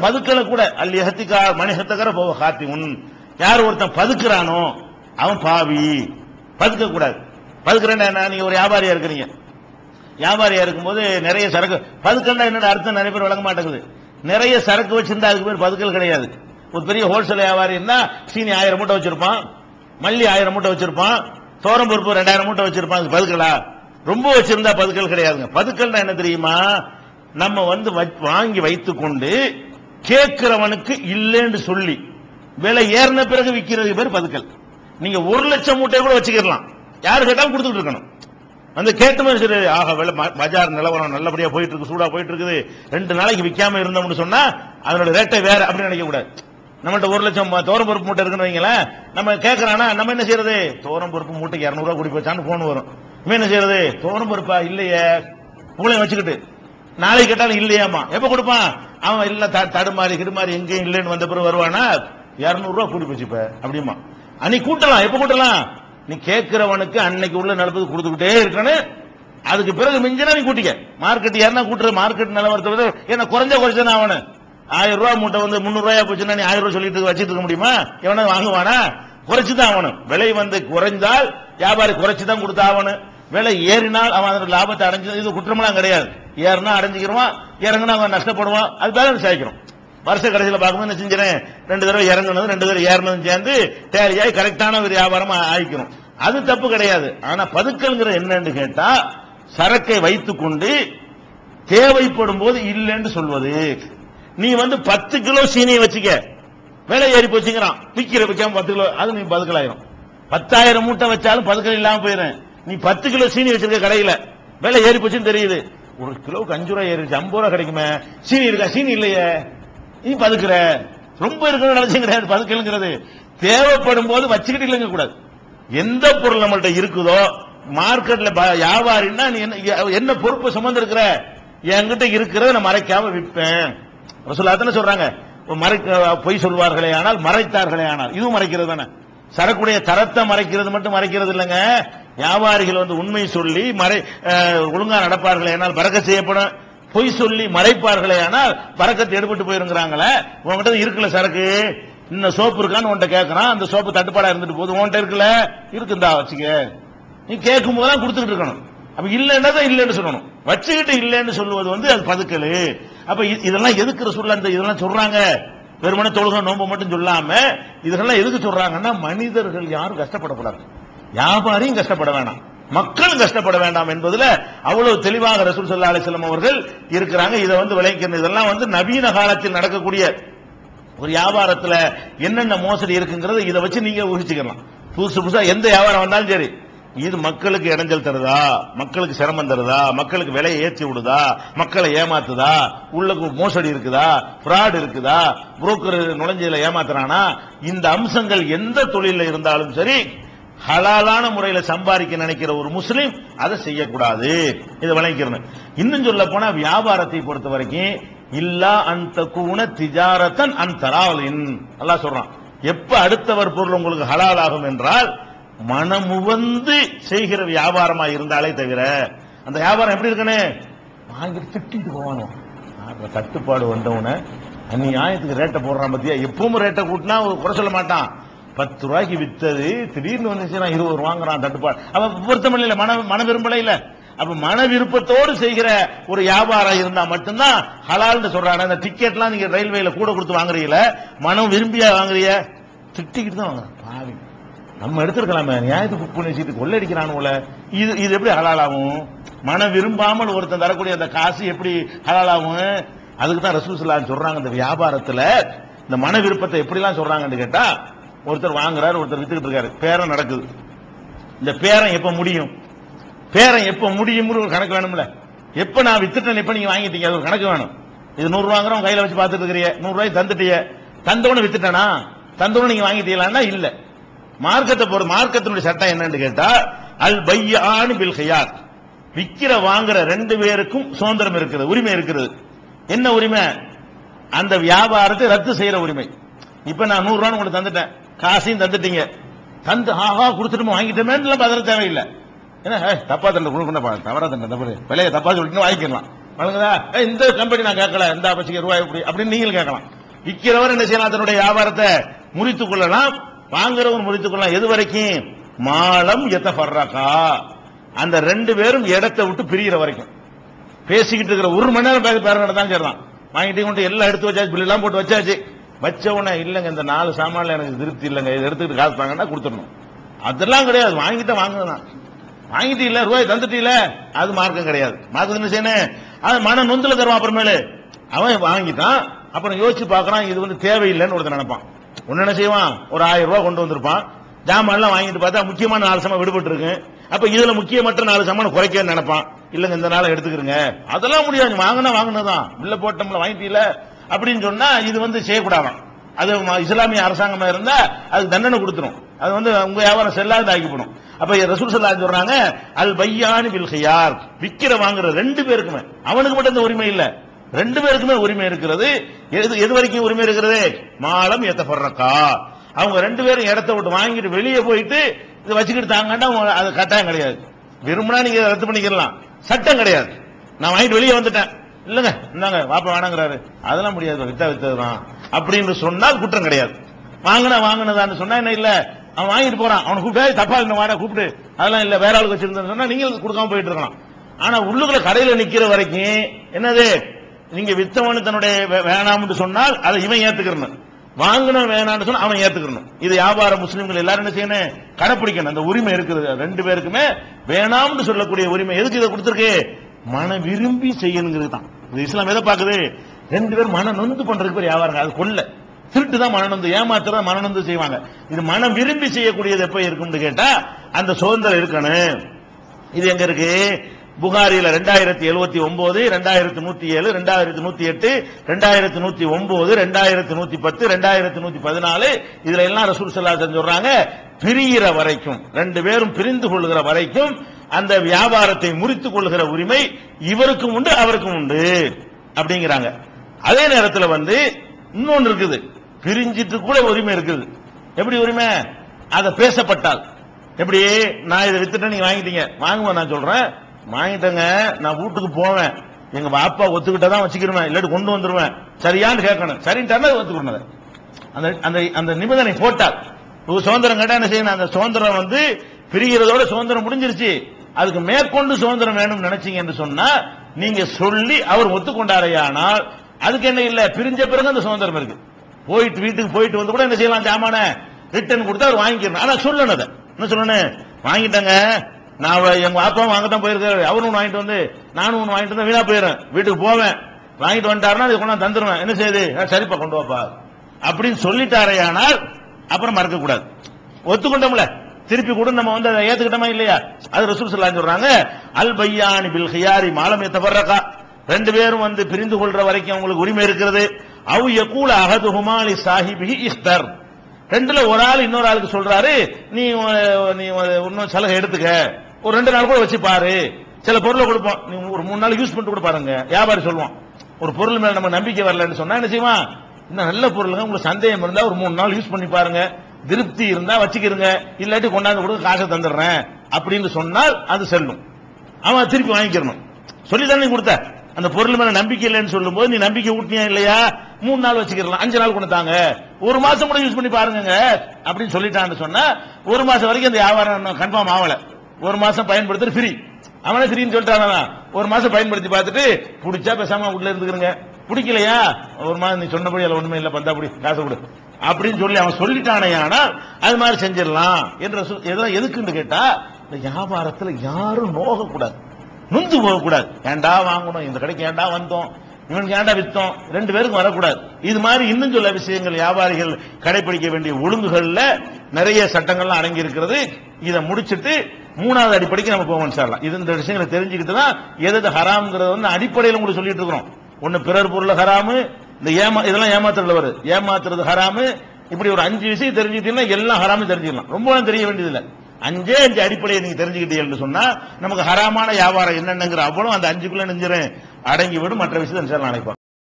பதுக்கல கூட அல் எஹத்திகா மணிஹத்தகர போவ காத்தி உன் யார் ஒருத்தன் பதுக்குறானோ அவன் பாவி பதுக்க கூடாது பதுக்குறேன்னா என்ன நீங்க ஒரு வியாபாரியா இருக்கிறீங்க வியாபாரியா இருக்கும்போது நிறைய சரக்கு பதுக்கல்னா என்னோட அர்த்தம் நிறைய பேர் வழங்க மாட்டேங்குது நிறைய சரக்கு வச்சிருந்தா அதுக்கு பேர் பதுக்கல் கிடையாது ஒரு பெரிய ஹோல்சேல் வியாபாரி இருந்தா சீனி ஆயிரம் மூட்டை வச்சிருப்பான் மல்லி ஆயிரம் மூட்டை வச்சிருப்பான் தோரம் பருப்பு ரெண்டாயிரம் மூட்டை வச்சிருப்பான் அது பதுக்கலா ரொம்ப வச்சிருந்தா பதுக்கல் கிடையாதுங்க பதுக்கல்னா என்ன தெரியுமா நம்ம வந்து வ- வாங்கி வைத்துக் கொண்டு கேட்கிறவனுக்கு இல்லைன்னு சொல்லி விலை ஏறின பிறகு விற்கிறது பேர் பதுக்கல் நீங்க ஒரு லட்சம் மூட்டை கூட வச்சுக்கிடலாம் யாரு கேட்டாலும் கொடுத்துட்டு இருக்கணும் வந்து கேட்டவன் சரி ஆக வெள்ள ப- பஜார் நிலவரம் நல்லபடியா போயிட்டு இருக்கு சூடா போயிட்டு இருக்குது ரெண்டு நாளைக்கு விற்காம இருந்தோம்னு சொன்னா அதனோட ரேட்டை வேற அப்படின்னு நினைக்க கூடாது நம்மள்ட்ட ஒரு லட்சம் ம- துவரம் பருப்பு மூட்டை இருக்குன்னு வைங்களேன் நம்ம கேட்கறானா நம்ம என்ன செய்யறது துவரம் பருப்பு மூட்டைக்கு இரநூறுவா கூடி போச்சான்னு போன் வரும் இவன் என்ன செய்யறது துவரம் பருப்பா இல்லையே உங்களையும் வச்சுக்கிட்டு நாளைக்கு கேட்டாலும் இல்லையாமா எப்ப கொடுப்பான் அவன் இல்ல த- தடுமாறி கிடுமாறி எங்கேயும் இல்லைன்னு வந்த பிறகு வருவானா இருநூறு ரூபா கூடி போச்சு இப்ப அப்படிமா அன்னைக்கு கூட்டலாம் எப்ப கூட்டலாம் நீ கேட்கிறவனுக்கு அன்னைக்கு உள்ள நடப்பது கொடுத்துக்கிட்டே இருக்கணும் அதுக்கு பிறகு மிஞ்சினா நீ கூட்டிக்க மார்க்கெட் யாருன்னா கூட்டுறது மார்க்கெட் நிலவரத்தை விட என்ன குறைஞ்ச குறைச்சனா அவனு ஆயிரம் ரூபாய் மூட்டை வந்து முந்நூறு ரூபாயா போச்சுன்னா நீ ஆயிரம் ரூபாய் சொல்லிட்டு இருக்க- வச்சிட்டு இருக்க முடியுமா எவனா வாங்குவானா குறைச்சுதான் ஆகணும் விலை வந்து குறைந்தால் வியாபாரி குறைச்சு தான் கொடுத்தாகணும் விலை ஏறினால் அவன் அதோட லாபத்தை அடைஞ்சு இது குற்றமெல்லாம் கிடையாது ஏறினா அடைஞ்சிக்கிறவான் இறங்குனா அவன் நஷ்டப்படுவான் அது பேலன்ஸ் ஆகிக்கிறோம் வருஷ கடைசியில் பார்க்கும்போது என்ன செஞ்சிடறேன் ரெண்டு தடவை இறங்குனது ரெண்டு தடவை ஏறினதும் சேர்ந்து டேலியாகி கரெக்டான ஒரு வியாபாரமா ஆயிக்கணும் அது தப்பு கிடையாது ஆனா பதுக்கல்ங்கிற என்னன்னு கேட்டா சரக்கை வைத்துக்கொண்டு தேவைப்படும் போது இல்லைன்னு சொல்வது நீ வந்து பத்து கிலோ சீனியை வச்சுக்க விலை ஏறி போச்சுங்கிறான் விக்கிற விற்காம பத்து கிலோ அது நீ பதுக்கலாயிரும் பத்தாயிரம் மூட்டை வச்சாலும் பதுக்கல் இல்லாம போயிடும் நீ பத்து கிலோ சீனி வச்சிருக்க கடையில விலை ஏறி போச்சுன்னு தெரியுது ஒரு கிலோவுக்கு அஞ்சு ரூபாய் ஏறிச்சு ஐம்பது ரூபாய் கிடைக்குமே சீனி இருக்கா சீனி இல்லையே நீ பதுக்குற ரொம்ப இருக்கிற நினைச்சும் கிடையாது பதுக்கலுங்கிறது தேவைப்படும் போது வச்சுக்கிட்டு இல்லைங்க கூடாது எந்த பொருள் நம்மள்ட்ட இருக்குதோ மார்க்கெட்ல ப- வியாபாரின்னா நீ என்ன என்ன பொறுப்பு சுமந்திருக்கிற என்கிட்ட இருக்கிறத நான் மறைக்காம விற்பேன் ரசூலா தானே சொல்றாங்க மறைக்க பொய் சொல்வார்களே ஆனால் மறைத்தார்களே ஆனால் இதுவும் மறைக்கிறது தானே சரக்குடைய தரத்தை மறைக்கிறது மட்டும் மறைக்கிறது இல்லைங்க வியாபாரிகள் வந்து உண்மை சொல்லி மறை அஹ், ஒழுங்கா நடப்பார்களே ஆனால் பறக்க செய்யப்படும் பொய் சொல்லி மறைப்பார்களே ஆனால் பறக்கத்தை எடுபட்டு போயிருங்கிறாங்களே உங்ககிட்ட இருக்குல்ல சரக்கு இன்னும் சோப்பு இருக்கான்னு உன்கிட்ட கேட்கறான் அந்த சோப்பு தட்டுப்பாடா இருந்துட்டு போகுது உன்கிட்ட இருக்குல்ல இருக்குந்தா வச்சுக்க நீ கேட்கும் போதெல்லாம் கொடுத்துக்கிட்டு இருக்கணும் அப்ப இல்லைன்னா தான் இல்லைன்னு சொல்லணும் வச்சுக்கிட்டு இல்லைன்னு சொல்லுவது வந்து அது பதுக்கலு அப்ப இ- இதெல்லாம் எதுக்கு சொல்ல அந்த இதெல்லாம் சொல்றாங்க வெறுமனே தொழுகை நோன்பு மட்டும் சொல்லாம இதெல்லாம் எதுக்கு சொல்றாங்கன்னா மனிதர்கள் யாரும் கஷ்டப்படக்கூடாது வியாபாரியும் கஷ்டப்பட வேணாம் மக்களும் கஷ்டப்பட வேண்டாம் என்பதுல அவ்வளவு தெளிவாக ரசூல் சல்லா அலிஸ்லாம் அவர்கள் இருக்கிறாங்க இதை வந்து விளைவிக்கிறது இதெல்லாம் வந்து நவீன காலத்தில் நடக்கக்கூடிய ஒரு வியாபாரத்துல என்னென்ன மோசடி இருக்குங்கிறத இதை வச்சு நீங்க ஊகிச்சுக்கலாம் புதுசு புதுசா எந்த வியாபாரம் வந்தாலும் சரி இது மக்களுக்கு இடைஞ்சல் தருதா மக்களுக்கு சிரமம் தருதா மக்களுக்கு விலையை ஏற்றி விடுதா மக்களை ஏமாத்துதா உள்ளக்கு மோசடி இருக்குதா ஃப்ராட் இருக்குதா புரோக்கர் நுழைஞ்சதுல ஏமாத்துறானா இந்த அம்சங்கள் எந்த தொழில இருந்தாலும் சரி ஹலாலான முறையில சம்பாதிக்க நினைக்கிற ஒரு முஸ்லிம் அதை செய்யக்கூடாது இதை விளங்கிக்கிறேன் இன்னும் சொல்ல போனா வியாபாரத்தை பொறுத்த வரைக்கும் இல்லா அந்த கூன திஜாரத்தன் அந்தராலின் அல்லாஹ் சொல்றான் எப்ப அடுத்தவர் பொருள் உங்களுக்கு ஹலால் ஆகும் என்றால் மனமுவந்து செய்கிற வியாபாரமா இருந்தாலே தவிர அந்த வியாபாரம் எப்படி இருக்குன்னு வாங்கிட்டு திட்டிட்டு போவானோ ஆக தட்டுப்பாடு வந்தவன அந்நியாயத்துக்கு ரேட்டை போடுறான் பத்தியா எப்பவும் ரேட்டை கூட்டினா ஒரு குறை சொல்ல மாட்டான் பத்து ரூபாய்க்கு வித்தது திடீர்னு வந்துச்சுன்னா இருபது ரூபா வாங்குறான் தட்டுப்பாடு அவன் பொருத்தம் இல்ல மன மன விரும்பல இல்ல அப்ப மன விருப்பத்தோடு செய்கிற ஒரு வியாபாரம் இருந்தா மட்டும்தான் ஹலால்னு சொல்றாங்க அந்த டிக்கெட்லாம் நீங்க ரயில்வேல கூட கொடுத்து வாங்குறீங்கள மனம் விரும்பியா வாங்குறீங்க திட்டிக்கிட்டு தான் வாங்குறான் பாவி நம்ம எடுத்திருக்கலாமே நியாயத்துக்கு புக் பண்ணி வச்சுட்டு கொள்ளடிக்கிறானுல இது இது எப்படி ஹலாலாகும் மன விரும்பாமல் ஒருத்தன் தரக்கூடிய அந்த காசு எப்படி ஹலாலாகும் அதுக்கு தான் ரசூல் சொல்றாங்க இந்த வியாபாரத்துல இந்த மன விருப்பத்தை எப்படிலாம் சொல்றாங்கன்னு கேட்டா ஒருத்தர் வாங்குறாரு ஒருத்தர் வித்துக்கிட்டு இருக்காரு பேரம் நடக்குது இந்த பேரம் எப்ப முடியும் பேரம் எப்ப முடியும்னு ஒரு கணக்கு வேணும்ல எப்ப நான் வித்துட்டேன் எப்ப நீங்க வாங்கிட்டீங்க அது ஒரு கணக்கு வேணும் இது நூறு ரூபாங்கிறோம் கையில வச்சு பார்த்துட்டு இருக்கிறீங்க நூறு ரூபாய் தந்துட்டீங்க தந்தவனு வித்துட்டானா தந்தவனு நீங்க வாங்கிட்டீங்களான்னா இல்ல மார்க்கத்தை போற மார்க்கத்தினுடைய சட்டம் என்னன்னு கேட்டா அல் பையானு பில் ஹியார் விக்கிற வாங்குற ரெண்டு பேருக்கும் சுதந்திரம் இருக்கிறது உரிமை இருக்கிறது என்ன உரிமை அந்த வியாபாரத்தை ரத்து செய்யற உரிமை இப்ப நான் நூறு ரூபான்னு உங்களுக்கு தந்துட்டேன் காசையும் தந்துட்டீங்க தந்து ஆஹா கொடுத்துட்டு வாங்கிட்டோமே பதற தேவையில்லை என்ன ஏய், தப்பா தண்டை கொடுக்கணும் தவறா தண்டை தப்பு விலையை தப்பா சொல்லிட்டு வாங்கிக்கலாம் வழங்குதா ஏய், இந்த கம்பெனி நான் கேட்கல இந்த வச்சுக்க ரூபாய் எப்படி அப்படின்னு நீங்களும் கேட்கலாம் விற்கிறவர் என்ன செய்யலாம் தன்னுடைய வியாபாரத்தை முறித்துக் கொள்ளலாம் வாங்குறவர் முறித்துக் கொள்ளலாம் எது வரைக்கும் மாலம் எத்த ஃபர்ரகா அந்த ரெண்டு பேரும் இடத்தை விட்டு பிரிகிற வரைக்கும் பேசிக்கிட்டு இருக்கிற ஒரு மணி நேரம் பேச பேர தான் செய்யலாம் வாங்கிட்டு கொண்டு எல்லாம் எடுத்து வச்சாச்சு பில் எல்லாம் போட்டு வச்சாச்சு வச்ச உடனே இல்லைங்க இந்த நாலு சாமான்ல எனக்கு திருப்தி இல்லைங்க இதை எடுத்துக்கிட்டு காசு தாங்கன்னா கொடுத்துடணும் அதெல்லாம் கிடையாது வாங்கிட்ட வாங்குதான் வாங்கிட்டு இல்ல ரூபாய் தந்துட்டு இல்ல அது மார்க்கம் கிடையாது மார்க்கம் என்ன செய்யணும் அது மன நொந்துல தருவான் அப்புறமேலு அவன் வாங்கிட்டான் அப்புறம் யோசிச்சு பார்க்கறான் இது வந்து தேவையில்லைன்னு ஒருத்தன் நினைப்பான் ஒன்னு என்ன செய்வான் ஒரு ஆயிரம் ரூபாய் கொண்டு வந்திருப்பான் ஜாமான் எல்லாம் வாங்கிட்டு பார்த்தா முக்கியமான நாலு சாமான் விடுபட்டு இருக்கு அப்ப இதுல முக்கியமற்ற நாலு சாமான் குறைக்க நினைப்பான் இல்லங்க இந்த நாளை எடுத்துக்கிறங்க அதெல்லாம் முடியாது வாங்கினா வாங்கினதான் உள்ள போட்டோம்ல வாங்கிட்டீல அப்படின்னு சொன்னா இது வந்து செய்யக்கூடாதான் அது ம- இஸ்லாமிய அரசாங்கமா இருந்தா அதுக்கு தண்டனை கொடுத்துரும் அது வந்து உங்க வியாபாரம் செல்லாத ஆக்கிப்படும் அப்ப ரசூல் ஸல்லல்லாஹு அலைஹி சொல்றாங்க அல் பையானி பில் ஹியார் விக்கிற வாங்குற ரெண்டு பேருக்குமே அவனுக்கு மட்டும் இந்த உரிமை இல்ல ரெண்டு பேருக்குமே உரிமை இருக்கிறது எது எது வரைக்கும் உரிமை இருக்கிறது மாலம் எத்தப்படுறக்கா அவங்க ரெண்டு பேரும் இடத்த விட்டு வாங்கிட்டு வெளியே போயிட்டு இதை வச்சுக்கிட்டு தாங்கன்னா அவங்க- அது கட்டாயம் கிடையாது விரும்பினா நீங்க இதை ரத்து பண்ணிக்கலாம் சட்டம் கிடையாது நான் வாங்கிட்டு வெளியே வந்துட்டேன் இல்லங்க இந்தாங்க வாப்பா வேணாங்கிறாரு அதெல்லாம் முடியாது வித்தா வித்ததுதான் அப்படின்னு சொன்னால் குற்றம் கிடையாது வாங்கினா வாங்கினதான்னு சொன்னா என்ன இல்ல அவன் வாங்கிட்டு போறான் அவனை கூப்பிட்டு "ஏய், தப்பா இந்த வாடா கூப்பிட்டு அதெல்லாம் இல்ல வேற ஆளுக்கு வச்சிருந்தேன்னு சொன்னா நீங்க கொடுக்காம போயிட்டு இருக்கலாம் ஆனா உள்ளுக்குள்ள கடையில நிக்கிற வரைக்கும் என்னது நீங்க வித்தவனு தன்னுடைய வே- வேணாம்னு சொன்னால் அதை இவன் ஏத்துக்கிறணும் வாங்கின வேணாம்னு சொன்னா அவன் ஏத்துக்கணும் இது வியாபார முஸ்லிம்கள் எல்லாரும் என்ன செய்யணும் கடைப்பிடிக்கணும் அந்த உரிமை இருக்குது ரெண்டு பேருக்குமே வேணாம்னு சொல்லக்கூடிய உரிமை எதுக்கு இதை கொடுத்துருக்கு மன விரும்பி செய்யணுங்கிறது தான் இது இஸ்லாம் எதை பாக்குது ரெண்டு பேரும் மன நொந்து பண்றதுக்கு பேர் வியாபாரம் அது கொள்ள திருட்டு தான் மன நொந்து ஏமாத்துறதா மன நொந்து செய்வாங்க இது மனம் விரும்பி செய்யக்கூடியது எப்ப இருக்கும்னு கேட்டா அந்த சுதந்திரம் இருக்கணும் இது எங்க இருக்கு புகாரில ரெண்டாயிரத்தி எழுபத்தி ஒன்பது ரெண்டாயிரத்தி நூத்தி ஏழு ரெண்டாயிரத்தி நூத்தி எட்டு ரெண்டாயிரத்தி நூத்தி ஒன்பது ரெண்டாயிரத்தி நூத்தி பத்து ரெண்டாயிரத்தி நூத்தி பதினாலு இதுல எல்லாம் ரசூல் சல்லா சொல்றாங்க பிரிகிற வரைக்கும் ரெண்டு பேரும் பிரிந்து கொள்கிற வரைக்கும் அந்த வியாபாரத்தை முறித்துக் கொள்கிற உரிமை இவருக்கும் உண்டு அவருக்கும் உண்டு அப்படிங்கிறாங்க அதே நேரத்துல வந்து இன்னொன்னு இருக்குது பிரிஞ்சிட்டு கூட உரிமை இருக்குது எப்படி உரிமை அதை பேசப்பட்டால் எப்படி நான் இதை வித்துட்டேன் நீங்க வாங்கிட்டீங்க வாங்குவேன் நான் சொல்றேன் வாங்கிட்டேங்க நான் வீட்டுக்கு போவேன் எங்க பாப்பா ஒத்துக்கிட்டா தான் வச்சுக்கிருவேன் இல்லாட்டி கொண்டு வந்துருவேன் சரியான்னு கேட்கணும் சரின்ட்டாருன்னா ஒத்துக்கணும் அதை. அந்த அந்த அந்த நிபந்தனை போட்டால் ஒரு சுதந்திரம் கேட்டா என்ன செய்யணும் அந்த சுதந்திரம் வந்து பிரிகிறதோட சுதந்திரம் முடிஞ்சிருச்சு அதுக்கு மேற்கொண்டு சுதந்திரம் வேணும்னு நினைச்சீங்க என்று சொன்னா நீங்க சொல்லி அவர் ஒத்துக்கொண்டாரையானால் அதுக்கு என்ன இல்ல பிரிஞ்ச பிறகு அந்த சுதந்திரம் இருக்கு போயிட்டு வீட்டுக்கு போயிட்டு வந்து கூட என்ன செய்யலாம் ஜாமான ரிட்டர்ன் கொடுத்தா அவர் வாங்கிக்கணும் ஆனா சொல்லணும் அதை என்ன சொல்லணும் வாங்கிட்டேங்க நான் அவ- எங்க அப்பா வாங்க தான் போயிருக்காரு அவரும் ஒண்ணு வாங்கிட்டு வந்து நானும் ஒண்ணு வாங்கிட்டு வந்து வீணா போயிடுறேன் வீட்டுக்கு போவேன் வாங்கிட்டு வந்துட்டாருன்னா அதை கொண்டாந்து தந்துருவேன் என்ன செய்யுது "ஆ, சரிப்பா கொண்டு வாப்பா அப்படின்னு சொல்லிட்டாரையானால் அப்புறம் மறக்க கூடாது ஒத்துக்கொண்டோம்ல திருப்பி கூட நம்ம வந்து அதை ஏத்துக்கிட்டோமா இல்லையா அது ரசூல் ஸல்லல்லாஹு சொல்றாங்க அல் பையானி பில் ஹியாரி மாலம் எத்தபர்ரகா ரெண்டு பேரும் வந்து பிரிந்து கொள்ற வரைக்கும் உங்களுக்கு உரிமை இருக்கிறது அவு யகூல அஹதுஹுமா லி சாஹிபிஹி இஃப்தர் ரெண்டுல ஒரு ஆள் இன்னொரு ஆளுக்கு சொல்றாரு நீ அஹ், நீ அஹ், இன்னும் சலகை எடுத்துக்க ஒரு ரெண்டு நாள் கூட வச்சு பாரு சில பொருளை கொடுப்போம் நீ ஒரு மூணு நாள் யூஸ் பண்ணிட்டு கூட பாருங்க வியாபாரி சொல்லுவான் ஒரு பொருள் மேல நம்ம நம்பிக்கை வரலன்னு சொன்னா என்ன செய்வான் இந்த நல்ல பொருளுங்க உங்களுக்கு சந்தேகம் இருந்தா ஒரு மூணு நாள் யூஸ் பண்ணி பாருங்க திருப்தி இருந்தா வச்சுக்கிறங்க இல்லாட்டி கொண்டாந்து கொடுக்க காசை தந்துடுறேன் அப்படின்னு சொன்னால் அது செல்லும் அவன் திருப்பி வாங்கிக்கிறணும் சொல்லி தானே கொடுத்த அந்த பொருள் மேல நம்பிக்கை இல்லைன்னு சொல்லும்போது நீ நம்பிக்கை ஊட்டியா இல்லையா மூணு நாள் வச்சுக்கலாம் அஞ்சு நாள் கொடுத்தாங்க ஒரு மாசம் கூட யூஸ் பண்ணி பாருங்க அப்படின்னு சொல்லிட்டான்னு சொன்னா ஒரு மாசம் வரைக்கும் அந்த வியாபாரம் கன்ஃபார்ம் ஆகல ஒரு மாசம் பயன்படுத்துறது ஃப்ரீ அவனே ஃப்ரீன்னு சொல்லிட்டானா ஒரு மாசம் பயன்படுத்தி பார்த்துட்டு பிடிச்சா பேசாம உள்ள இருந்துக்கிறங்க பிடிக்கலையா ஒரு மாதம் நீ சொன்னபடி அதுல ஒண்ணுமே இல்ல பந்தா அப்படி காசு கொடு அப்படின்னு சொல்லி அவன் சொல்லிட்டானே ஆனால் அது மாதிரி செஞ்சிடலாம் என்ற சொல் இதெல்லாம் எதுக்குன்னு கேட்டா இந்த வியாபாரத்துல யாரும் நோக கூடாது நுந்து போக கூடாது ஏன்டா வாங்கணும் இந்த கடைக்கு ஏன்டா வந்தோம் இவனுக்கு ஏன்டா வித்தோம் ரெண்டு பேருக்கும் வரக்கூடாது இது மாதிரி இன்னும் சில விஷயங்கள் வியாபாரிகள் கடைபிடிக்க வேண்டிய ஒழுங்குகள்ல நிறைய சட்டங்கள்லாம் அடங்கி இருக்கிறது இதை முடிச்சிட்டு மூணாவது அடிப்படைக்கு நம்ம போவோம் சார்லாம் இது இந்த விஷயங்களை தெரிஞ்சுக்கிட்டு தான் எது எது ஹராம்ங்கிறத வந்து அடிப்படையில் உங்களுக்கு சொல்லிட்டு இருக்கிறோம் ஒன்னு பிறர் பொருள் ஹராமு இந்த ஏமா இதெல்லாம் ஏமாத்துறதுல வருது ஏமாத்துறது ஹராமு இப்படி ஒரு அஞ்சு விஷயம் தெரிஞ்சுக்கிட்டீங்கன்னா எல்லாம் ஹராமு தெரிஞ்சுக்கலாம் ரொம்ப தெரிய வேண்டியதில்லை அஞ்சே அஞ்சு அடிப்படையை நீங்க தெரிஞ்சுக்கிட்டீங்கன்னு சொன்னா நமக்கு ஹராமான வியாபாரம் என்னென்னங்கிற அவ்வளவு அந்த அஞ்சுக்குள்ள நெஞ்சிரும் அடங்கி விடும் மற்ற விஷயத்தை நினைப்போம்